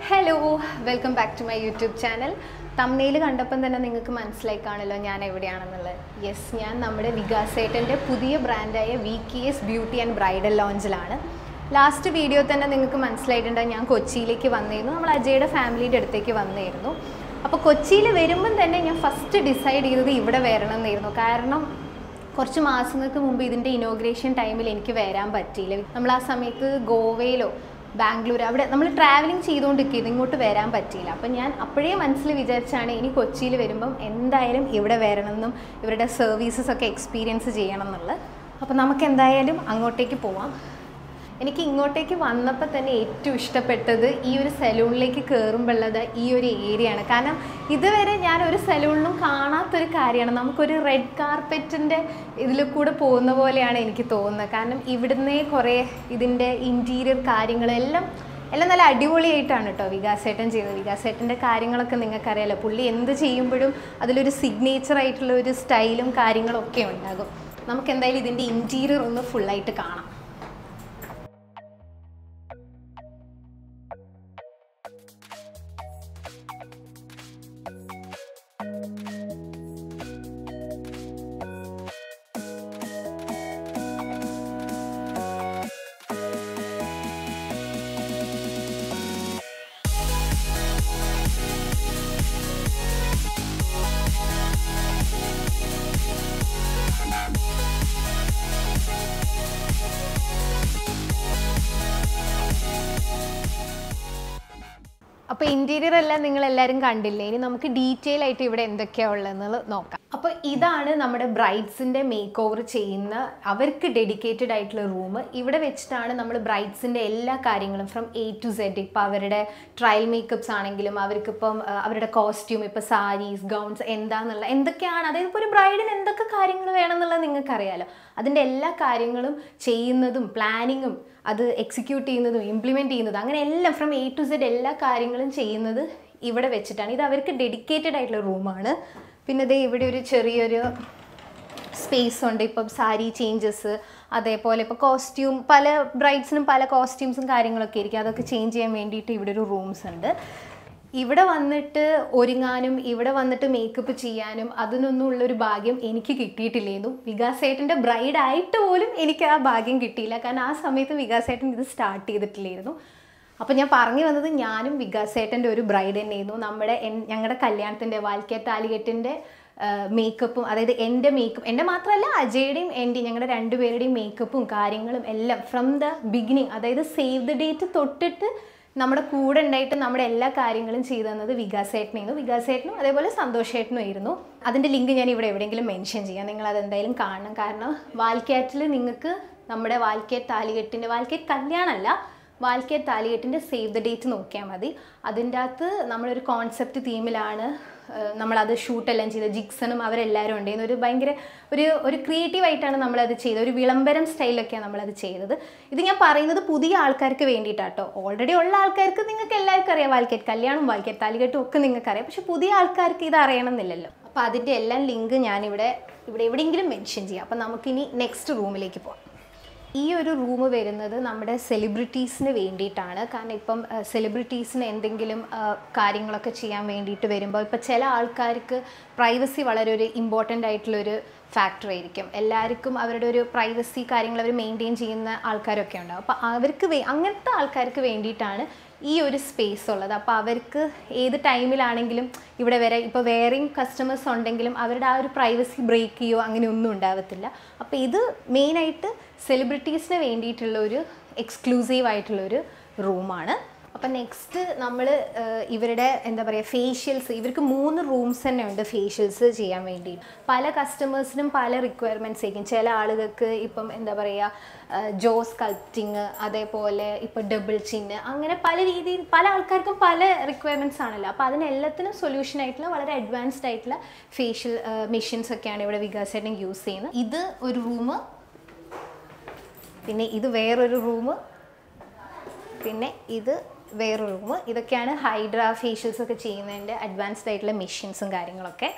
Hello welcome back to my YouTube channel തമ്നയിൽ കണ്ടപ്പം തന്നെ നിങ്ങൾക്ക് മനസ്സിലായി കാണല്ലോ ഞാൻ എവിടെയാണെന്നുള്ളത് യെസ് ഞാൻ നമ്മുടെ വികാസേട്ടൻ്റെ പുതിയ ബ്രാൻഡായ V K S beauty and bridal ലോഞ്ചിലാണ് ലാസ്റ്റ് വീഡിയോ തന്നെ നിങ്ങൾക്ക് മനസ്സിലായിട്ടുണ്ട് ഞാൻ കൊച്ചിയിലേക്ക് വന്നിരുന്നു നമ്മൾ അജയുടെ ഫാമിലിയുടെ അടുത്തേക്ക് വന്നിരുന്നു അപ്പോൾ കൊച്ചിയിൽ വരുമ്പം തന്നെ ഞാൻ ഫസ്റ്റ് ഡിസൈഡ് ചെയ്തത് ഇവിടെ വരണം എന്നായിരുന്നു കാരണം കുറച്ച് മാസങ്ങൾക്ക് മുമ്പ് ഇതിൻ്റെ ഇനോഗ്രേഷൻ ടൈമിൽ എനിക്ക് വരാൻ പറ്റിയില്ല നമ്മൾ ആ സമയത്ത് ഗോവയിലോ ബാംഗ്ലൂർ അവിടെ നമ്മൾ ട്രാവലിംഗ് ചെയ്തുകൊണ്ടിരിക്കുന്നത് ഇങ്ങോട്ട് വരാൻ പറ്റിയില്ല അപ്പം ഞാൻ അപ്പോഴേ മനസ്സിൽ വിചാരിച്ചാണ് ഇനി കൊച്ചിയിൽ വരുമ്പം എന്തായാലും ഇവിടെ വരണമെന്നും ഇവരുടെ സർവീസസ് ഒക്കെ എക്സ്പീരിയൻസ് ചെയ്യണം എന്നുള്ളത് അപ്പം നമുക്ക് എന്തായാലും അങ്ങോട്ടേക്ക് പോവാം എനിക്ക് ഇങ്ങോട്ടേക്ക് വന്നപ്പോൾ തന്നെ ഏറ്റവും ഇഷ്ടപ്പെട്ടത് ഈ ഒരു സലൂണിലേക്ക് കയറുമ്പോഴുള്ളത് ഈ ഒരു ഏരിയ ആണ് കാരണം ഇതുവരെ ഞാൻ ഒരു സലൂണിലും കാണാത്തൊരു കാര്യമാണ് നമുക്കൊരു റെഡ് കാർപ്പറ്റിൻ്റെ ഇതിൽ കൂടെ പോകുന്ന പോലെയാണ് എനിക്ക് തോന്നുന്നത് കാരണം ഇവിടുന്നേ കുറേ ഇതിൻ്റെ ഇൻറ്റീരിയർ കാര്യങ്ങളെല്ലാം എല്ലാം നല്ല അടിപൊളിയായിട്ടാണ് കേട്ടോ വികാസേട്ടൻ ചെയ്തത് വികാസേട്ടൻ്റെ കാര്യങ്ങളൊക്കെ നിങ്ങൾക്കറിയാലോ പുള്ളി എന്ത് ചെയ്യുമ്പോഴും അതിലൊരു സിഗ്നേച്ചർ ആയിട്ടുള്ള ഒരു സ്റ്റൈലും കാര്യങ്ങളും ഒക്കെ ഉണ്ടാകും നമുക്ക് എന്തായാലും ഇതിൻ്റെ ഇൻറ്റീരിയർ ഒന്ന് ഫുള്ളായിട്ട് കാണാം അപ്പോൾ ഇൻറ്റീരിയർ എല്ലാം നിങ്ങൾ എല്ലാവരും കണ്ടില്ലേ ഇനി നമുക്ക് ഡീറ്റെയിൽ ആയിട്ട് ഇവിടെ എന്തൊക്കെയാണ് ഉള്ളതെന്ന് നോക്കാം അപ്പോൾ ഇതാണ് നമ്മുടെ ബ്രൈഡ്സിൻ്റെ മേക്ക് ഓവർ ചെയ്യുന്ന അവർക്ക് ഡെഡിക്കേറ്റഡ് ആയിട്ടുള്ള റൂം ഇവിടെ വെച്ചിട്ടാണ് നമ്മൾ ബ്രൈഡ്സിൻ്റെ എല്ലാ കാര്യങ്ങളും ഫ്രം എ ടു സെഡ് ഇപ്പോൾ അവരുടെ ട്രയൽ മേക്കപ്സ് ആണെങ്കിലും അവർക്കിപ്പം ആ, അവരുടെ കോസ്റ്റ്യൂം ഇപ്പോൾ സാരീസ് ഗൗൺസ് എന്താന്നുള്ള എന്തൊക്കെയാണ് അതായത് ഇപ്പോൾ ഒരു ബ്രൈഡിന് എന്തൊക്കെ കാര്യങ്ങൾ വേണമെന്നുള്ളത് നിങ്ങൾക്കറിയാലോ അതിൻ്റെ എല്ലാ കാര്യങ്ങളും ചെയ്യുന്നതും പ്ലാനിങ്ങും അത് എക്സിക്യൂട്ട് ചെയ്യുന്നതും ഇംപ്ലിമെൻറ്റ് ചെയ്യുന്നതും അങ്ങനെ എല്ലാം ഫ്രം എ ടു സെഡ് എല്ലാ കാര്യങ്ങളും ചെയ്യുന്നത് ഇവിടെ വെച്ചിട്ടാണ് ഇത് അവർക്ക് ഡെഡിക്കേറ്റഡ് ആയിട്ടുള്ള റൂമാണ് പിന്നെ ദേ ഇവിടെ ഒരു ചെറിയൊരു സ്പേസ് ഉണ്ട് ഇപ്പം സാരി ചേഞ്ചസ് അതേപോലെ ഇപ്പോൾ കോസ്റ്റ്യൂം പല ബ്രൈഡ്സിനും പല കോസ്റ്റ്യൂംസും കാര്യങ്ങളൊക്കെ ഇരിക്കും അതൊക്കെ ചേഞ്ച് ചെയ്യാൻ വേണ്ടിയിട്ട് ഇവിടെ ഒരു റൂംസ് ഉണ്ട് ഇവിടെ വന്നിട്ട് ഒരുങ്ങാനും ഇവിടെ വന്നിട്ട് മേക്കപ്പ് ചെയ്യാനും അതിനൊന്നും ഉള്ളൊരു ഭാഗ്യം എനിക്ക് കിട്ടിയിട്ടില്ലായിരുന്നു വികാസേട്ടൻ്റെ ബ്രൈഡ് ആയിട്ട് പോലും എനിക്ക് ആ ഭാഗ്യം കിട്ടിയില്ല കാരണം ആ സമയത്ത് വികാസേട്ടൻ ഇത് സ്റ്റാർട്ട് ചെയ്തിട്ടില്ലായിരുന്നു അപ്പോൾ ഞാൻ പറഞ്ഞു വന്നത് ഞാനും വികാസേട്ടൻ്റെ ഒരു ബ്രൈഡ് തന്നെയായിരുന്നു നമ്മുടെ എൻ- ഞങ്ങളുടെ കല്യാണത്തിൻ്റെ വാൽക്കേ താലികെട്ടിൻ്റെ മേക്കപ്പും അതായത് എൻ്റെ മേക്കപ്പ് എൻ്റെ മാത്രമല്ല അജയുടെയും എൻ്റെ ഞങ്ങളുടെ രണ്ടുപേരുടെയും മേക്കപ്പും കാര്യങ്ങളും എല്ലാം ഫ്രം ദ ബിഗിനിങ് അതായത് സേവ് ദ ഡേറ്റ് തൊട്ടിട്ട് നമ്മുടെ കൂടെ ഉണ്ടായിട്ട് നമ്മുടെ എല്ലാ കാര്യങ്ങളും ചെയ്തു തന്നത് വികാസേട്ടനായിരുന്നു വികാസേട്ടനും അതേപോലെ സന്തോഷേട്ടനും ആയിരുന്നു അതിൻ്റെ ലിങ്ക് ഞാൻ ഇവിടെ എവിടെയെങ്കിലും മെൻഷൻ ചെയ്യാം നിങ്ങൾ അതെന്തായാലും കാണണം കാരണം വാൽക്കാറ്റിൽ നിങ്ങൾക്ക് നമ്മുടെ വാൽക്കേറ്റ് താലികെട്ടിൻ്റെ വാൽക്കേറ്റ് കല്യാണമല്ല വാൽക്കേറ്റ് താലികെട്ടിൻ്റെ സേവ് ദ ഡേറ്റ് നോക്കിയാൽ മതി അതിൻ്റെ അകത്ത് നമ്മളൊരു കോൺസെപ്റ്റ് തീമിലാണ് ഏഹ്, നമ്മളത് ഷൂട്ടെല്ലാം ചെയ്തത് ജിക്സണും അവരെല്ലാവരും ഉണ്ടായിരുന്നു ഒരു ഭയങ്കര ഒരു ഒരു ക്രിയേറ്റീവായിട്ടാണ് നമ്മളത് ചെയ്തത് ഒരു വിളംബരം സ്റ്റൈലൊക്കെയാണ് നമ്മളത് ചെയ്തത് ഇത് ഞാൻ പറയുന്നത് പുതിയ ആൾക്കാർക്ക് വേണ്ടിയിട്ടാട്ടോ ഓൾറെഡി ഉള്ള ആൾക്കാർക്ക് നിങ്ങൾക്ക് എല്ലാവർക്കും അറിയാം വാൽക്കേറ്റ് കല്യാണം വാൽക്കേറ്റ് താലികെട്ടും ഒക്കെ നിങ്ങൾക്ക് അറിയാം പക്ഷെ പുതിയ ആൾക്കാർക്ക് ഇത് അറിയണമെന്നില്ലല്ലോ അപ്പോൾ അതിൻ്റെ എല്ലാം ലിങ്ക് ഞാനിവിടെ ഇവിടെ എവിടെയെങ്കിലും മെൻഷൻ ചെയ്യാം അപ്പോൾ നമുക്കിനി നെക്സ്റ്റ് റൂമിലേക്ക് പോകാം ഈ ഒരു റൂം വരുന്നത് നമ്മുടെ സെലിബ്രിറ്റീസിന് വേണ്ടിയിട്ടാണ് കാരണം ഇപ്പം സെലിബ്രിറ്റീസിന് എന്തെങ്കിലും ആ, കാര്യങ്ങളൊക്കെ ചെയ്യാൻ വേണ്ടിയിട്ട് വരുമ്പോൾ ഇപ്പം ചില ആൾക്കാർക്ക് പ്രൈവസി വളരെ ഒരു ഇമ്പോർട്ടൻ്റ് ആയിട്ടുള്ളൊരു ഫാക്ടർ ആയിരിക്കും എല്ലാവർക്കും അവരുടെ ഒരു പ്രൈവസി കാര്യങ്ങൾ അവർ മെയിൻറ്റെയിൻ ചെയ്യുന്ന ആൾക്കാരൊക്കെ ഉണ്ടാവും അപ്പോൾ അവർക്ക് വേ അങ്ങനത്തെ ആൾക്കാർക്ക് വേണ്ടിയിട്ടാണ് ഈ ഒരു സ്പേസ് ഉള്ളത് അപ്പോൾ അവർക്ക് ഏത് ടൈമിലാണെങ്കിലും ഇവിടെ വരെ ഇപ്പോൾ വേറെയും കസ്റ്റമേഴ്സ് ഉണ്ടെങ്കിലും അവരുടെ ആ ഒരു പ്രൈവസി ബ്രേക്ക് ചെയ്യോ അങ്ങനെ ഒന്നും ഉണ്ടാവത്തില്ല അപ്പോൾ ഇത് മെയിനായിട്ട് സെലിബ്രിറ്റീസിന് വേണ്ടിയിട്ടുള്ള ഒരു എക്സ്ക്ലൂസീവ് ആയിട്ടുള്ള ഒരു റൂമാണ് അപ്പം നെക്സ്റ്റ് നമ്മൾ ഇവരുടെ എന്താ പറയുക ഫേഷ്യൽസ് ഇവർക്ക് മൂന്ന് റൂംസ് തന്നെ ഉണ്ട് ഫേഷ്യൽസ് ചെയ്യാൻ വേണ്ടി പല കസ്റ്റമേഴ്സിനും പല റിക്വയർമെൻറ്റ്സ് ആയിരിക്കും ചില ആളുകൾക്ക് ഇപ്പം എന്താ പറയുക ജോ സ്കൾപ്റ്റിങ് അതേപോലെ ഇപ്പോൾ ഡബിൾ ചിന്ന് അങ്ങനെ പല രീതിയിൽ പല ആൾക്കാർക്കും പല റിക്വയർമെൻറ്റ്സ് ആണല്ലോ അപ്പോൾ അതിനെല്ലാത്തിനും സൊല്യൂഷൻ ആയിട്ടുള്ള വളരെ അഡ്വാൻസ്ഡ് ആയിട്ടുള്ള ഫേഷ്യൽ മെഷീൻസ് ഒക്കെയാണ് ഇവിടെ വികാസേട്ടൻ യൂസ് ചെയ്യുന്നത് ഇത് ഒരു റൂം പിന്നെ ഇത് വേറൊരു റൂം പിന്നെ ഇത് വേറൊരു റൂം ഇതൊക്കെയാണ് ഹൈഡ്ര ഫേഷ്യൽസ് ഒക്കെ ചെയ്യുന്നതിൻ്റെ അഡ്വാൻസ്ഡ് ആയിട്ടുള്ള മെഷീൻസും കാര്യങ്ങളൊക്കെ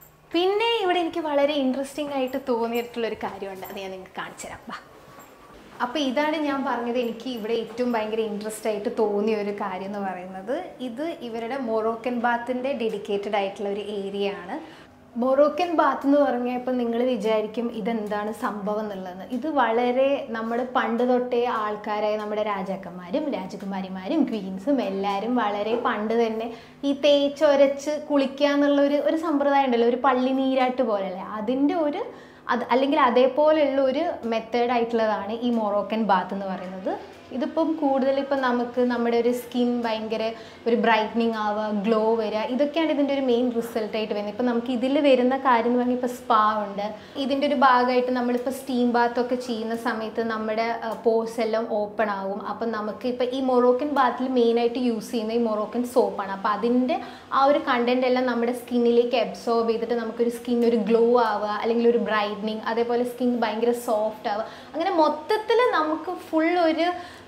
പിന്നെ ഇവിടെ എനിക്ക് വളരെ ഇൻട്രസ്റ്റിംഗ് ആയിട്ട് തോന്നിയിട്ടുള്ളൊരു കാര്യമുണ്ട് അത് ഞാൻ നിങ്ങൾക്ക് കാണിച്ചു തരാം വാ അപ്പോൾ ഇതാണ് ഞാൻ പറഞ്ഞത് എനിക്ക് ഇവിടെ ഏറ്റവും ഭയങ്കര ഇൻട്രസ്റ്റ് ആയിട്ട് തോന്നിയ ഒരു കാര്യം എന്ന് പറയുന്നത് ഇത് ഇവരുടെ മൊറോക്കൻ ബാത്തിൻ്റെ ഡെഡിക്കേറ്റഡ് ആയിട്ടുള്ള ഒരു ഏരിയ ആണ് മൊറോക്കൻ ബാത്ത് എന്ന് പറഞ്ഞാൽ ഇപ്പം നിങ്ങൾ വിചാരിക്കും ഇതെന്താണ് സംഭവം എന്നുള്ളത് ഇത് വളരെ നമ്മൾ പണ്ട് തൊട്ടേ ആൾക്കാരായ നമ്മുടെ രാജാക്കന്മാരും രാജകുമാരിമാരും ക്വീൻസും എല്ലാവരും വളരെ പണ്ട് തന്നെ ഈ തേച്ചൊരച്ച് കുളിക്കുക എന്നുള്ള ഒരു ഒരു സമ്പ്രദായം ഉണ്ടല്ലോ ഒരു പള്ളി നീരാട്ട് പോലെയല്ലേ അതിൻ്റെ ഒരു അത് അല്ലെങ്കിൽ അതേപോലെയുള്ള ഒരു മെത്തേഡ് ആയിട്ടുള്ളതാണ് ഈ മൊറോക്കൻ ബാത്ത് എന്ന് പറയുന്നത് ഇതിപ്പം കൂടുതൽ ഇപ്പം നമുക്ക് നമ്മുടെ ഒരു സ്കിൻ ഭയങ്കര ഒരു ബ്രൈറ്റനിങ് ആവുക ഗ്ലോ വരിക ഇതൊക്കെയാണ് ഇതിൻ്റെ ഒരു മെയിൻ റിസൾട്ട് ആയിട്ട് വരുന്നത് ഇപ്പം നമുക്ക് ഇതിൽ വരുന്ന കാര്യം എന്ന് പറഞ്ഞാൽ ഇപ്പോൾ സ്പാ ഉണ്ട് ഇതിൻ്റെ ഒരു ഭാഗമായിട്ട് നമ്മളിപ്പോൾ സ്റ്റീം ബാത്ത് ഒക്കെ ചെയ്യുന്ന സമയത്ത് നമ്മുടെ പോസ് എല്ലാം ഓപ്പൺ ആവും അപ്പം നമുക്ക് ഇപ്പം ഈ മൊറോക്കൻ ബാത്തിൽ മെയിനായിട്ട് യൂസ് ചെയ്യുന്ന ഈ മൊറോക്കൻ സോപ്പാണ് അപ്പോൾ അതിൻ്റെ ആ ഒരു കണ്ടന്റ് എല്ലാം നമ്മുടെ സ്കിന്നിലേക്ക് അബ്സോർബ് ചെയ്തിട്ട് നമുക്കൊരു സ്കിൻ ഒരു ഗ്ലോ ആവുക അല്ലെങ്കിൽ ഒരു ബ്രൈറ്റനിങ് അതേപോലെ സ്കിൻ ഭയങ്കര സോഫ്റ്റ് ആവുക അങ്ങനെ മൊത്തത്തിൽ നമുക്ക് ഫുൾ ഒരു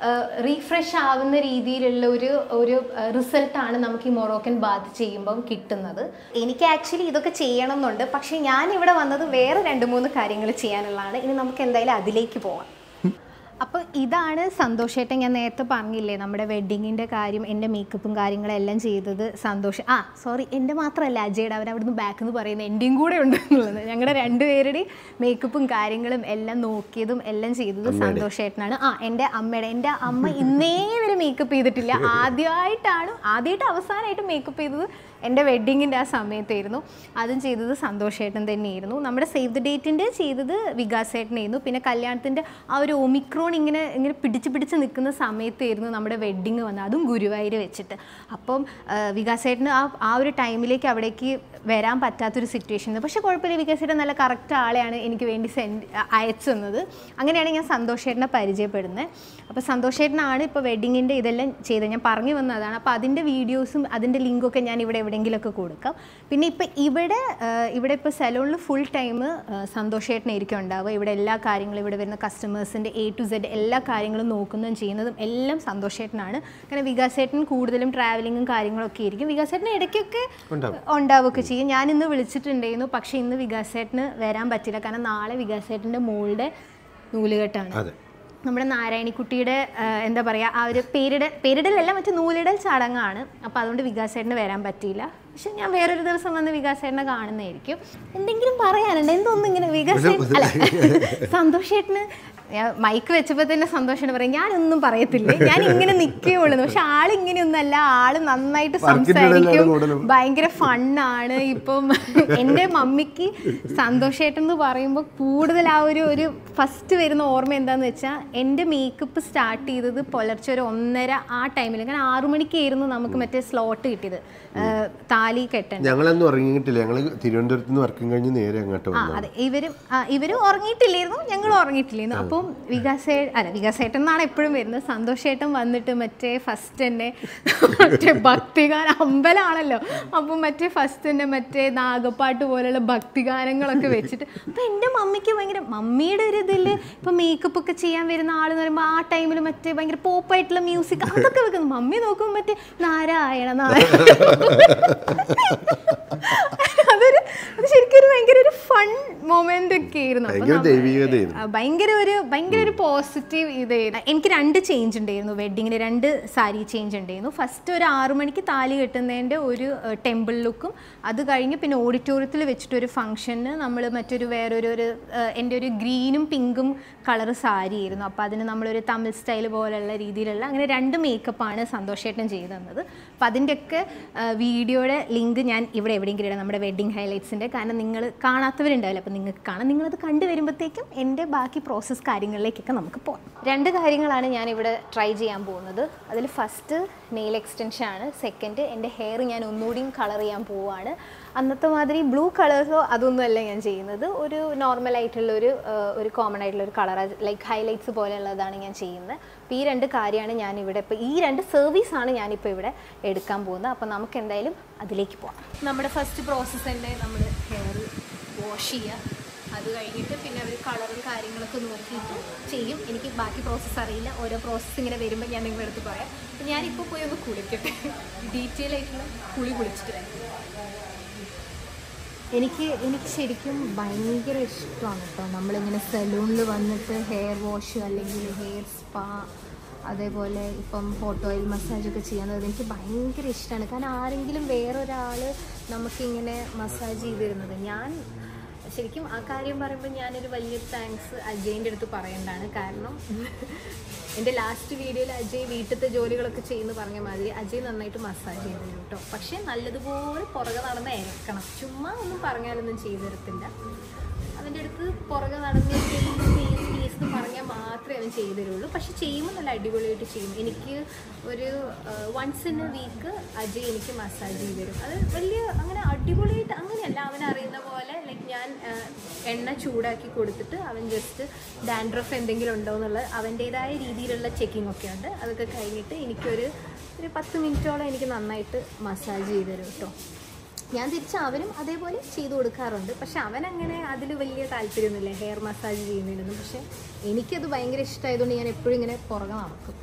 റീഫ്രഷ് ആവുന്ന രീതിയിലുള്ള ഒരു ഒരു റിസൾട്ടാണ് നമുക്ക് ഈ മൊറോക്കൻ ബാത്ത് ചെയ്യുമ്പം കിട്ടുന്നത് എനിക്ക് ആക്ച്വലി ഇതൊക്കെ ചെയ്യണം എന്നുണ്ട് പക്ഷേ ഞാൻ ഇവിടെ വന്നത് വേറെ രണ്ട് മൂന്ന് കാര്യങ്ങൾ ചെയ്യാനുള്ളതാണ് ഇനി നമുക്ക് എന്തായാലും അതിലേക്ക് പോവാം അപ്പോൾ ഇതാണ് സന്തോഷേട്ടൻ ഞാൻ നേരത്തെ പറഞ്ഞില്ലേ നമ്മുടെ വെഡ്ഡിങ്ങിൻ്റെ കാര്യം എൻ്റെ മേക്കപ്പും കാര്യങ്ങളെല്ലാം ചെയ്തത് സന്തോഷം ആ സോറി എൻ്റെ മാത്രമല്ല അജയുടെ അവർ അവിടുന്ന് ബാക്കിൽ നിന്ന് പറയുന്നത് എൻ്റെയും കൂടെ ഉണ്ട് എന്നുള്ളത് ഞങ്ങളുടെ രണ്ടുപേരുടെയും മേക്കപ്പും കാര്യങ്ങളും എല്ലാം നോക്കിയതും എല്ലാം ചെയ്തത് സന്തോഷേട്ടനാണ് ആ എൻ്റെ അമ്മയുടെ എൻ്റെ അമ്മ ഇന്നേ വരെ മേക്കപ്പ് ചെയ്തിട്ടില്ല ആദ്യമായിട്ടാണ് ആദ്യമായിട്ട് അവസാനമായിട്ട് മേക്കപ്പ് ചെയ്തത് എൻ്റെ വെഡ്ഡിങ്ങിൻ്റെ ആ സമയത്തായിരുന്നു അതും ചെയ്തത് സന്തോഷേട്ടൻ തന്നെയായിരുന്നു നമ്മുടെ സേവ് ദ ഡേറ്റിൻ്റെ ചെയ്തത് വികാസേട്ടനായിരുന്നു പിന്നെ കല്യാണത്തിൻ്റെ ആ ഒരു ഒമിക്രോൺ ഇങ്ങനെ ഇങ്ങനെ പിടിച്ച് പിടിച്ച് നിൽക്കുന്ന സമയത്തായിരുന്നു നമ്മുടെ വെഡ്ഡിങ് വന്നത് അതും ഗുരുവായൂർ വെച്ചിട്ട് അപ്പം ആ, വികാസേട്ടന് ആ ആ ഒരു ടൈമിലേക്ക് അവിടേക്ക് വരാൻ പറ്റാത്തൊരു സിറ്റുവേഷൻ പക്ഷേ കുഴപ്പമില്ല വികാസേട്ടൻ നല്ല കറക്റ്റ് ആളെയാണ് എനിക്ക് വേണ്ടി സെൻഡ് അയച്ചു തന്നത് അങ്ങനെയാണ് ഞാൻ സന്തോഷേട്ടനെ പരിചയപ്പെടുന്നത് അപ്പോൾ സന്തോഷേട്ടനാണ് ഇപ്പോൾ വെഡ്ഡിങ്ങിൻ്റെ ഇതെല്ലാം ചെയ്തത് ഞാൻ പറഞ്ഞു വന്നതാണ് അപ്പോൾ അതിൻ്റെ വീഡിയോസും അതിൻ്റെ ലിങ്കൊക്കെ ഞാൻ ഇവിടെ എവിടെയെങ്കിലുമൊക്കെ കൊടുക്കാം പിന്നെ ഇപ്പോൾ ഇവിടെ ആ, ഇവിടെ ഇപ്പോൾ സലൂണിൽ ഫുൾ ടൈം സന്തോഷേട്ടനായിരിക്കും ഉണ്ടാവുക ഇവിടെ എല്ലാ കാര്യങ്ങളും ഇവിടെ വരുന്ന കസ്റ്റമേഴ്സിൻ്റെ എ ടു സെഡ് എല്ലാ കാര്യങ്ങളും നോക്കുന്നതും ചെയ്യുന്നതും എല്ലാം സന്തോഷേട്ടനാണ് കാരണം വികാസേട്ടൻ കൂടുതലും ട്രാവലിങ്ങും കാര്യങ്ങളൊക്കെ ആയിരിക്കും വികാസേട്ടൻ ഇടയ്ക്കൊക്കെ ഉണ്ടാവും. ഉണ്ടാവുകയൊക്കെ ചെയ്യും ഞാൻ ഇന്ന് വിളിച്ചിട്ടുണ്ടായിരുന്നു പക്ഷേ ഇന്ന് വികാസേട്ടന് വരാൻ പറ്റില്ല കാരണം നാളെ വികാസേട്ടൻ്റെ മോളുടെ നൂലുകെട്ടാണ് അതെ നമ്മുടെ നാരായണിക്കുട്ടിയുടെ ആ, എന്താ പറയുക ആ ഒരു പേരിട പേരിടലല്ല മറ്റേ നൂലിടൽ ചടങ്ങാണ് അപ്പോൾ അതുകൊണ്ട് വികാസേട്ടന് വരാൻ പറ്റിയില്ല പക്ഷെ ഞാൻ വേറൊരു ദിവസം വന്ന് വികാസേട്ടനെ കാണുന്നതായിരിക്കും എന്തെങ്കിലും പറയാനുണ്ട് എന്തൊന്നും ഇങ്ങനെ വികാസേട്ടൻ അല്ല സന്തോഷേട്ടന് ഞാൻ മൈക്ക് വെച്ചപ്പോൾ തന്നെ സന്തോഷേട്ടൻ പറയും ഞാനൊന്നും പറയത്തില്ല ഞാൻ ഇങ്ങനെ നിൽക്കുകയുള്ളൂ പക്ഷെ ആളിങ്ങനെയൊന്നല്ല ആള് നന്നായിട്ട് സംസാരിക്കും കൂടുതലും. ഭയങ്കര ഫണ്ണാണ് ഇപ്പം എൻ്റെ മമ്മിക്ക് സന്തോഷേട്ടൻ എന്ന് പറയുമ്പോൾ കൂടുതൽ ആ ഒരു ഒരു ഫസ്റ്റ് വരുന്ന ഓർമ്മ എന്താണെന്ന് വെച്ചാൽ എൻ്റെ മേക്കപ്പ് സ്റ്റാർട്ട് ചെയ്തത് പുലർച്ചെ ഒരു ഒന്നര ആ ടൈമിൽ കാരണം ആറു മണിക്കായിരുന്നു നമുക്ക് മറ്റേ സ്ലോട്ട് കിട്ടിയത് ആ, താലി കെട്ടേണ്ടത് ഞങ്ങളൊന്നും ഉറങ്ങിയിട്ടില്ല ഞങ്ങൾ തിരുവനന്തപുരത്ത് നിന്ന് വർക്കും കഴിഞ്ഞ് നേരെ അങ്ങോട്ട് ആ വന്നു അതെ ഇവരും ആ, ഇവരും ഉറങ്ങിയിട്ടില്ലായിരുന്നു ഞങ്ങൾ ഉറങ്ങിയിട്ടില്ലായിരുന്നു അപ്പം വികാസേ അല്ല വികാസേട്ടൻ എന്നാണ് എപ്പോഴും വരുന്നത് സന്തോഷേട്ടൻ വന്നിട്ട് മറ്റേ ഫസ്റ്റ് തന്നെ മറ്റേ ഭക്തിഗാനം അമ്പലമാണല്ലോ അപ്പം മറ്റേ ഫസ്റ്റ് തന്നെ മറ്റേ നാഗപ്പാട്ട് പോലെയുള്ള ഭക്തിഗാനങ്ങളൊക്കെ വെച്ചിട്ട് അപ്പം എൻ്റെ മമ്മിക്ക് ഭയങ്കര മമ്മിയുടെ ഒരു ഇതിൽ ഇപ്പം മേക്കപ്പ് ഒക്കെ ചെയ്യാൻ വരുന്ന ആളെന്ന് പറയുമ്പോൾ ആ ടൈമിൽ മറ്റേ ഭയങ്കര പോപ്പായിട്ടുള്ള മ്യൂസിക് അതൊക്കെ വെക്കുന്നു മമ്മി നോക്കുമ്പോൾ മറ്റേ നാരായണ നാരായണ അതൊരു അത് ശരിക്കും ഒരു ഭയങ്കര ഒരു ഫൺ മൊമെന്റ് ഒക്കെ ആയിരുന്നു അപ്പൊ ഭയങ്കര നമ്മ- ദൈവികതയായിരുന്നു ആ, ഭയങ്കര ഒരു ഭയങ്കര ഒരു പോസിറ്റീവ് ഇതായിരുന്നു എനിക്ക് രണ്ട് ചേഞ്ച് ഉണ്ടായിരുന്നു വെഡ്ഡിങ്ങിന് രണ്ട് സാരി ചേഞ്ച് ഉണ്ടായിരുന്നു ഫസ്റ്റ് ഒരു ആറു മണിക്ക് താലി കെട്ടുന്നതിൻ്റെ ഒരു ടെമ്പിൾ ലുക്കും അത് കഴിഞ്ഞ് പിന്നെ ഓഡിറ്റോറിയത്തിൽ വെച്ചിട്ട് ഒരു ഫംഗ്ഷന് നമ്മൾ മറ്റൊരു വേറൊരു ഒരു ആ, എൻ്റെ ഒരു ഗ്രീനും പിങ്കും കളർ സാരി ആയിരുന്നു അപ്പോൾ അതിന് നമ്മളൊരു തമിഴ് സ്റ്റൈൽ പോലെയുള്ള രീതിയിലുള്ള അങ്ങനെ രണ്ട് മേക്കപ്പാണ് സന്തോഷേട്ടൻ ചെയ്തു തന്നത് അപ്പോൾ അതിൻ്റെയൊക്കെ വീഡിയോയുടെ ലിങ്ക് ഞാൻ ഇവിടെ എവിടെയെങ്കിലും ഇടാം നമ്മുടെ വെഡ്ഡിങ് ഹൈലൈറ്റ്സിൻ്റെ കാരണം നിങ്ങൾ കാണാത്തവരുണ്ടാവില്ല അപ്പോൾ നിങ്ങൾക്ക് കാണാം നിങ്ങളത് കണ്ടു വരുമ്പോഴത്തേക്കും എൻ്റെ ബാക്കി പ്രോസസ്സ് കാര്യങ്ങളിലേക്കൊക്കെ നമുക്ക് പോകാം രണ്ട് കാര്യങ്ങളാണ് ഞാൻ ഇവിടെ ട്രൈ ചെയ്യാൻ പോകുന്നത് അതിൽ ഫസ്റ്റ് നെയിൽ എക്സ്റ്റൻഷൻ ആണ് സെക്കൻഡ് എൻ്റെ ഹെയർ ഞാൻ ഒന്നുകൂടിയും കളർ ചെയ്യാൻ പോവുകയാണ് അന്നത്തെ മാതിരി ബ്ലൂ കളേഴ്സോ അതൊന്നുമല്ല ഞാൻ ചെയ്യുന്നത് ഒരു നോർമൽ ആയിട്ടുള്ള ഒരു ആ, ഒരു കോമൺ ആയിട്ടുള്ള ഒരു കളർ ലൈക്ക് ഹൈലൈറ്റ്സ് പോലെയുള്ളതാണ് ഞാൻ ചെയ്യുന്നത് അപ്പോൾ ഈ രണ്ട് കാര്യമാണ് ഞാൻ ഇവിടെ ഇപ്പോൾ ഈ രണ്ട് സർവീസാണ് ഞാനിപ്പോൾ ഇവിടെ എടുക്കാൻ പോകുന്നത് അപ്പോൾ നമുക്ക് എന്തായാലും അതിലേക്ക് പോകാം നമ്മുടെ ഫസ്റ്റ് പ്രോസസ്സ് തന്നെ നമ്മൾ ഹെയർ വാഷ് ചെയ്യുക അത് കഴിഞ്ഞിട്ട് പിന്നെ അവർ കളറും കാര്യങ്ങളൊക്കെ നോക്കിയിട്ട് ചെയ്യും എനിക്ക് ബാക്കി പ്രോസസ്സ് അറിയില്ല ഓരോ പ്രോസസ്സ് ഇങ്ങനെ വരുമ്പോൾ ഞാൻ നിങ്ങളുടെ അടുത്ത് പറയാം അപ്പോൾ ഞാനിപ്പോൾ പോയി ഒന്ന് കുളിക്കട്ടെ ഡീറ്റെയിൽ ആയിട്ടുള്ള കുളി കുളിച്ചിട്ട് വരാം എനിക്ക് എനിക്ക് ശരിക്കും ഭയങ്കര ഇഷ്ടമാണ് കേട്ടോ നമ്മളിങ്ങനെ സലൂണിൽ വന്നിട്ട് ഹെയർ വാഷ് അല്ലെങ്കിൽ ഹെയർ സ്പാ അതേപോലെ ഇപ്പം ഹോട്ട് ഓയിൽ മസാജ് ഒക്കെ ചെയ്യാന്നത് എനിക്ക് ഭയങ്കര ഇഷ്ടമാണ് കാരണം ആരെങ്കിലും വേറൊരാൾ നമുക്കിങ്ങനെ മസാജ് ചെയ്ത് തരുന്നത് ഞാൻ ശരിക്കും ആ കാര്യം പറയുമ്പോൾ ഞാനൊരു വലിയ താങ്ക്സ് അജയിൻ്റെ അടുത്ത് പറയേണ്ടതാണ് കാരണം എൻ്റെ ലാസ്റ്റ് വീഡിയോയിൽ അജയ് വീട്ടിലത്തെ ജോലികളൊക്കെ ചെയ്യുന്നു പറഞ്ഞ മാതിരി അജയ് നന്നായിട്ട് മസാജ് ചെയ്ത് തരും കേട്ടോ പക്ഷേ നല്ലതുപോലെ പുറകെ നടന്ന് ഇറക്കണം ചുമ്മാ ഒന്നും പറഞ്ഞാലൊന്നും ചെയ്തു തരത്തില്ല അവൻ്റെ അടുത്ത് പുറകെ നടന്ന് പ്ലീസ് പ്ലീസ് പ്ലീസ് എന്ന് പറഞ്ഞാൽ മാത്രമേ അവൻ ചെയ്തു തരുള്ളൂ പക്ഷെ ചെയ്യുമ്പോൾ നല്ല അടിപൊളിയായിട്ട് ചെയ്യും എനിക്ക് ഒരു once in a week Ajay എനിക്ക് മസാജ് ചെയ്ത് തരും അത് വലിയ അങ്ങനെ അടിപൊളിയായിട്ട് അങ്ങനെയല്ല അവൻ അറിയുന്ന പോലെ ലൈക്ക് ഞാൻ ആ, എണ്ണ ചൂടാക്കി കൊടുത്തിട്ട് അവൻ ജസ്റ്റ് ഡാൻഡ്രഫ് എന്തെങ്കിലും ഉണ്ടോ എന്നുള്ളത് അവൻ്റേതായ രീതിയിലുള്ള ചെക്കിംഗ് ഒക്കെ ഉണ്ട് അതൊക്കെ കഴിഞ്ഞിട്ട് എനിക്കൊരു ഒരു പത്ത് മിനിറ്റോളം എനിക്ക് നന്നായിട്ട് മസാജ് ചെയ്ത് തരും കേട്ടോ ഞാൻ തിരിച്ച് അവനും അതേപോലെ ചെയ്തു കൊടുക്കാറുണ്ട് പക്ഷെ അവൻ അങ്ങനെ അതിൽ വലിയ താല്പര്യമൊന്നുമില്ല ഹെയർ മസാജ് ചെയ്യുന്നതിനൊന്നും പക്ഷെ എനിക്കത് ഭയങ്കര ഇഷ്ടമായതുകൊണ്ട് ഞാൻ എപ്പോഴും ഇങ്ങനെ പുറകെ നടക്കും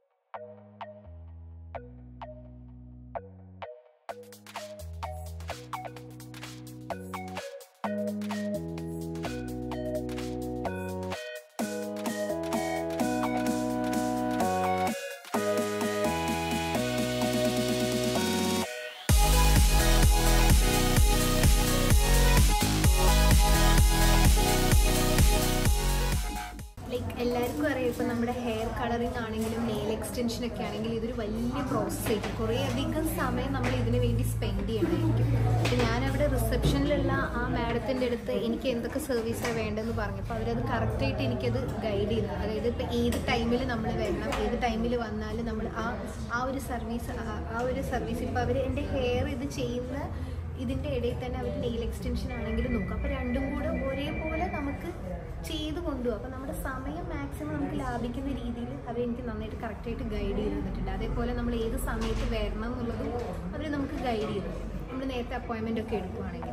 ലൈക്ക് എല്ലാവർക്കും അറിയാം ഇപ്പം നമ്മുടെ ഹെയർ കളറിങ് ആണെങ്കിലും നെയിൽ എക്സ്റ്റൻഷൻ ഒക്കെ ആണെങ്കിലും ഇതൊരു വലിയ പ്രോസസ്സ് ആയിരിക്കും കുറേ അധികം സമയം നമ്മൾ ഇതിന് വേണ്ടി സ്പെൻഡ് ചെയ്യണമായിരിക്കും അപ്പം ഞാനവിടെ റിസപ്ഷനിലുള്ള ആ മാഡത്തിൻ്റെ അടുത്ത് എനിക്ക് എന്തൊക്കെ സർവീസാണ് വേണ്ടതെന്ന് പറഞ്ഞപ്പോൾ അവരത് കറക്റ്റായിട്ട് എനിക്കത് ഗൈഡ് ചെയ്തു അതായത് ഇപ്പം ഏത് ടൈമിൽ നമ്മൾ വരണം ഏത് ടൈമിൽ വന്നാൽ നമ്മൾ ആ ആ ഒരു സർവീസ് ആ ഒരു സർവീസ് ഇപ്പോൾ അവർ എൻ്റെ ഹെയർ ഇത് ചെയ്യുന്ന ഇതിൻ്റെ ഇടയിൽ തന്നെ അവർ നെയിൽ എക്സ്റ്റൻഷൻ ആണെങ്കിലും നോക്കും അപ്പോൾ രണ്ടും കൂടെ ഒരേപോലെ നമുക്ക് ചെയ്ത് കൊണ്ടുപോകും അപ്പോൾ നമ്മുടെ സമയം മാക്സിമം നമുക്ക് ലാഭിക്കുന്ന രീതിയിൽ അവർ എനിക്ക് നന്നായിട്ട് കറക്റ്റായിട്ട് ഗൈഡ് ചെയ്ത് തന്നിട്ടുണ്ട് അതേപോലെ നമ്മൾ ഏത് സമയത്ത് വരണം എന്നുള്ളതും അവർ നമുക്ക് ഗൈഡ് ചെയ്തു നമ്മൾ നേരത്തെ അപ്പോയിൻമെൻ്റ് ഒക്കെ എടുക്കുവാണെങ്കിൽ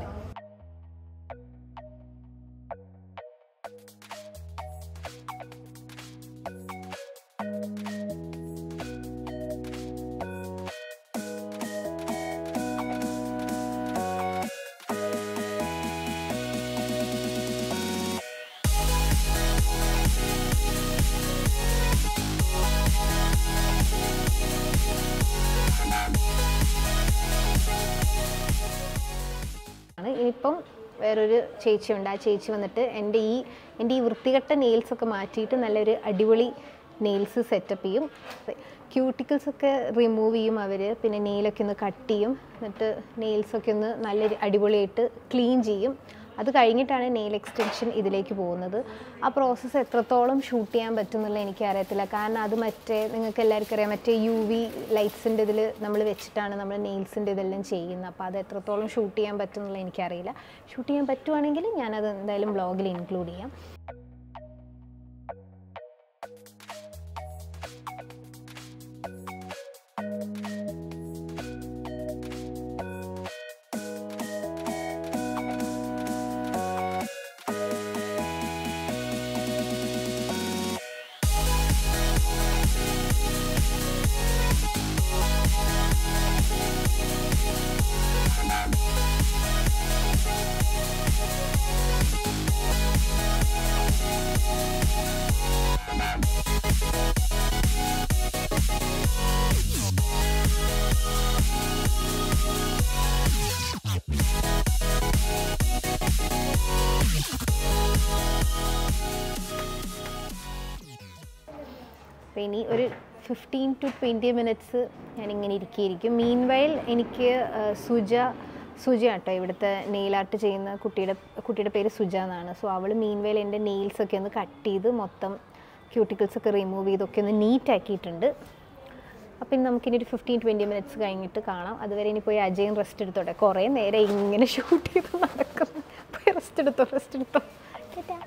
ആണ് ഇനിയിപ്പം വേറൊരു ചേച്ചിയുണ്ട് ആ ചേച്ചി വന്നിട്ട് എൻ്റെ ഈ എൻ്റെ ഈ വൃത്തികെട്ട നെയിൽസ് ഒക്കെ മാറ്റിയിട്ട് നല്ലൊരു അടിപൊളി നെയിൽസ് സെറ്റപ്പ് ചെയ്യും ക്യൂട്ടിക്കിൾസ് ഒക്കെ റിമൂവ് ചെയ്യും അവർ പിന്നെ നെയിലൊക്കെ ഒന്ന് കട്ട് ചെയ്യും എന്നിട്ട് നെയിൽസൊക്കെ ഒന്ന് നല്ല അടിപൊളിയായിട്ട് ക്ലീൻ ചെയ്യും അത് കഴിഞ്ഞിട്ടാണ് നെയിൽ എക്സ്റ്റൻഷൻ ഇതിലേക്ക് പോകുന്നത് ആ പ്രോസസ്സ് എത്രത്തോളം ഷൂട്ട് ചെയ്യാൻ പറ്റും എന്നുള്ളത് എനിക്കറിയത്തില്ല കാരണം അത് മറ്റേ നിങ്ങൾക്ക് എല്ലാവർക്കും അറിയാം മറ്റേ യു വി ലൈറ്റ്സിൻ്റെ ഇതിൽ നമ്മൾ വെച്ചിട്ടാണ് നമ്മൾ നെയിൽസിൻ്റെ ഇതെല്ലാം ചെയ്യുന്നത് അപ്പോൾ അത് എത്രത്തോളം ഷൂട്ട് ചെയ്യാൻ പറ്റും എന്നുള്ളത് എനിക്കറിയില്ല ഷൂട്ട് ചെയ്യാൻ പറ്റുവാണെങ്കിൽ ഞാനത് എന്തായാലും ബ്ലോഗിൽ ഇൻക്ലൂഡ് ചെയ്യാം അപ്പോൾ ഇനി ഒരു ഫിഫ്റ്റീൻ ടു ട്വൻറ്റി മിനിറ്റ്സ് ഞാനിങ്ങനെ ഇരിക്കുകയായിരിക്കും മീൻ വയൽ എനിക്ക് ആ, സുജ സുജ കേട്ടോ ഇവിടുത്തെ നെയിൽ ആർട്ട് ചെയ്യുന്ന കുട്ടിയുടെ കുട്ടിയുടെ പേര് സുജ എന്നാണ് സോ അവൾ മീൻ വയൽ എൻ്റെ നെയിൽസ് ഒക്കെ ഒന്ന് കട്ട് ചെയ്ത് മൊത്തം ക്യൂട്ടിക്കിൾസ് ഒക്കെ റിമൂവ് ചെയ്തൊക്കെ ഒന്ന് നീറ്റ് ആക്കിയിട്ടുണ്ട് അപ്പം ഇനി നമുക്കിനി ഒരു ഫിഫ്റ്റീൻ ട്വൻറ്റി മിനിറ്റ്സ് കഴിഞ്ഞിട്ട് കാണാം അതുവരെ ഇനി പോയി അജയൻ റെസ്റ്റ് എടുത്തോട്ടെ കുറേ നേരം ഇങ്ങനെ ഷൂട്ട് ചെയ്ത് നടക്കുന്നു പോയി റെസ്റ്റ് എടുത്തോ റെസ്റ്റ് എടുത്തോ ടാറ്റാ.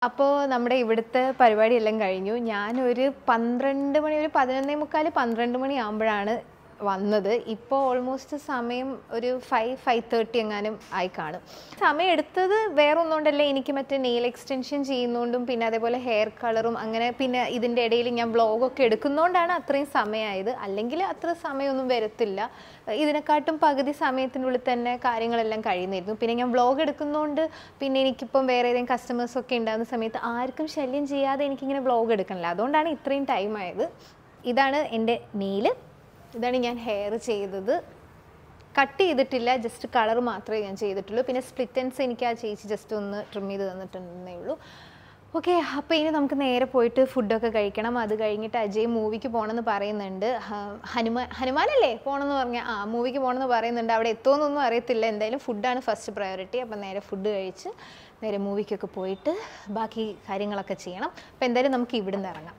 അപ്പോൾ നമ്മുടെ ഇവിടുത്തെ പരിപാടിയെല്ലാം കഴിഞ്ഞു ഞാനൊരു പന്ത്രണ്ട് മണി ഒരു പതിനൊന്നേ മുക്കാൽ പന്ത്രണ്ട് മണി ആകുമ്പോഴാണ് വന്നത് ഇപ്പോൾ ഓൾമോസ്റ്റ് സമയം ഒരു ഫൈവ് ഫൈവ് തേർട്ടി എങ്ങാനും ആയി കാണും സമയം എടുത്തത് വേറെ ഒന്നുകൊണ്ടല്ല എനിക്ക് മറ്റേ നെയിൽ എക്സ്റ്റൻഷൻ ചെയ്യുന്നതുകൊണ്ടും പിന്നെ അതേപോലെ ഹെയർ കളറും അങ്ങനെ പിന്നെ ഇതിൻ്റെ ഇടയിൽ ഞാൻ വ്ളോഗൊക്കെ എടുക്കുന്നതുകൊണ്ടാണ് അത്രയും സമയമായത് അല്ലെങ്കിൽ അത്ര സമയമൊന്നും വരത്തില്ല ഇതിനെക്കാട്ടും പകുതി സമയത്തിനുള്ളിൽ തന്നെ കാര്യങ്ങളെല്ലാം കഴിയുമായിരുന്നു പിന്നെ ഞാൻ വ്ളോഗ് എടുക്കുന്നതുകൊണ്ട് പിന്നെ എനിക്കിപ്പം വേറെ ഏതെങ്കിലും കസ്റ്റമേഴ്സൊക്കെ ഉണ്ടാകുന്ന സമയത്ത് ആർക്കും ശല്യം ചെയ്യാതെ എനിക്കിങ്ങനെ വ്ളോഗ് എടുക്കണില്ല അതുകൊണ്ടാണ് ഇത്രയും ടൈം ആയത് ഇതാണ് എൻ്റെ നെയില് ഇതാണ് ഞാൻ ഹെയർ ചെയ്തത് കട്ട് ചെയ്തിട്ടില്ല ജസ്റ്റ് കളർ മാത്രമേ ഞാൻ ചെയ്തിട്ടുള്ളൂ പിന്നെ സ്പ്ലിറ്റൻസ് എനിക്ക് ആ ചേച്ചി ജസ്റ്റ് ഒന്ന് ട്രിം ചെയ്ത് തന്നിട്ടുണ്ടെന്നേ ഉള്ളൂ ഓക്കെ അപ്പോൾ ഇനി നമുക്ക് നേരെ പോയിട്ട് ഫുഡൊക്കെ കഴിക്കണം അത് കഴിഞ്ഞിട്ട് അജയ് മൂവിക്ക് പോകണമെന്ന് പറയുന്നുണ്ട് ഹ- ഹനുമാൻ ഹനുമാനല്ലേ പോകണമെന്ന് പറഞ്ഞാൽ ആ മൂവിക്ക് പോകണമെന്ന് പറയുന്നുണ്ട് അവിടെ എത്തുമെന്നൊന്നും അറിയത്തില്ല എന്തായാലും ഫുഡാണ് ഫസ്റ്റ് പ്രയോറിറ്റി അപ്പം നേരെ ഫുഡ് കഴിച്ച് നേരെ മൂവിക്കൊക്കെ പോയിട്ട് ബാക്കി കാര്യങ്ങളൊക്കെ ചെയ്യണം അപ്പോൾ എന്തായാലും നമുക്ക് ഇവിടുന്ന് ഇറങ്ങാം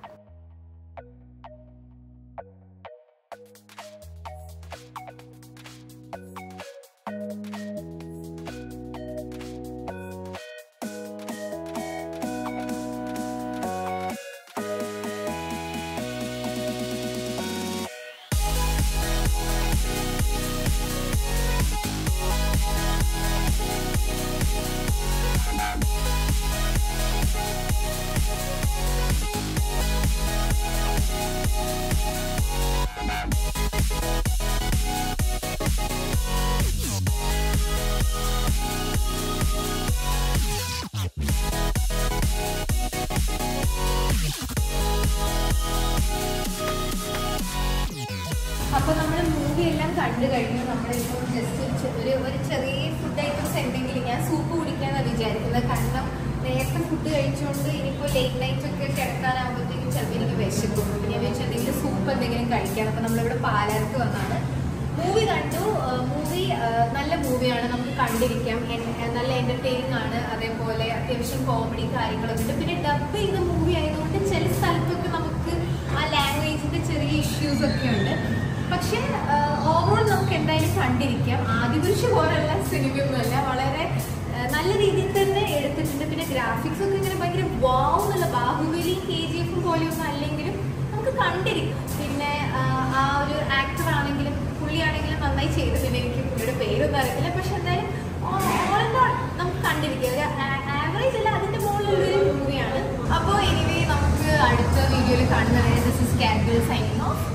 അപ്പൊ നമ്മൾ മൂവി എല്ലാം കണ്ടു കഴിഞ്ഞു നമ്മളിപ്പോൾ ജസ്റ്റ് ഒരു ഒരു ചെറിയ ഫുഡ് ഐറ്റംസ് എന്തെങ്കിലും ഞാൻ സൂപ്പ് കുടിക്കാന്നാണ് വിചാരിക്കുന്നത് കാരണം നേരത്തെ ഫുഡ് കഴിച്ചുകൊണ്ട് ഇനിയിപ്പോൾ ലേറ്റ് നൈറ്റ് ഒക്കെ കിടക്കാനാകുമ്പോഴത്തേക്കും ചിലപ്പോൾ എനിക്ക് വിശക്കും പിന്നെ ഞാൻ വിചാരിച്ചു എന്തെങ്കിലും സൂപ്പ് എന്തെങ്കിലും കഴിക്കാം അപ്പൊ നമ്മളിവിടെ പാലാർക്ക് വന്നാണ് മൂവി കണ്ടു മൂവി നല്ല മൂവിയാണ് നമുക്ക് കണ്ടിരിക്കാം എൻ- നല്ല എന്റർടൈനിങ് ആണ് അതേപോലെ അത്യാവശ്യം കോമഡി കാര്യങ്ങളൊക്കെ ഉണ്ട് പിന്നെ ഡബ് ചെയ്ത മൂവി ആയതുകൊണ്ട് ചില സ്ഥലത്തൊക്കെ നമുക്ക് ആ ലാംഗ്വേജിന്റെ ചെറിയ ഇഷ്യൂസ് ഒക്കെ ഉണ്ട് പക്ഷെ ഓവറോൾ നമുക്ക് എന്തായാലും കണ്ടിരിക്കാം ആദിപുരുഷ പോലുള്ള സിനിമയൊന്നുമല്ല വളരെ ആ, നല്ല രീതിയിൽ തന്നെ എടുത്തിട്ടുണ്ട് പിന്നെ ഗ്രാഫിക്സ് ഒക്കെ ഇങ്ങനെ ഭയങ്കര വാവ് എന്നുള്ള ബാഹുബലിയും കെ ജി എഫും പോലെയൊന്നും അല്ലെങ്കിലും നമുക്ക് കണ്ടിരിക്കാം പിന്നെ ആ, ആ ഒരു ആക്ടർ ആണെങ്കിലും പുള്ളിയാണെങ്കിലും നന്നായി ചെയ്തിട്ടുണ്ട് എനിക്ക് പുള്ളിയുടെ പേരൊന്നും അറിയത്തില്ല പക്ഷെ എന്തായാലും ഓൾ ഇൻ ഓൾ നമുക്ക് കണ്ടിരിക്കാം ഒരു ആവറേജ് അല്ല അതിന്റെ മുകളിലുള്ള ഒരു മൂവിയാണ് അപ്പോൾ എനിവേ നമുക്ക് അടുത്ത വീഡിയോയിൽ കാണുന്നവരെ this is candle signing of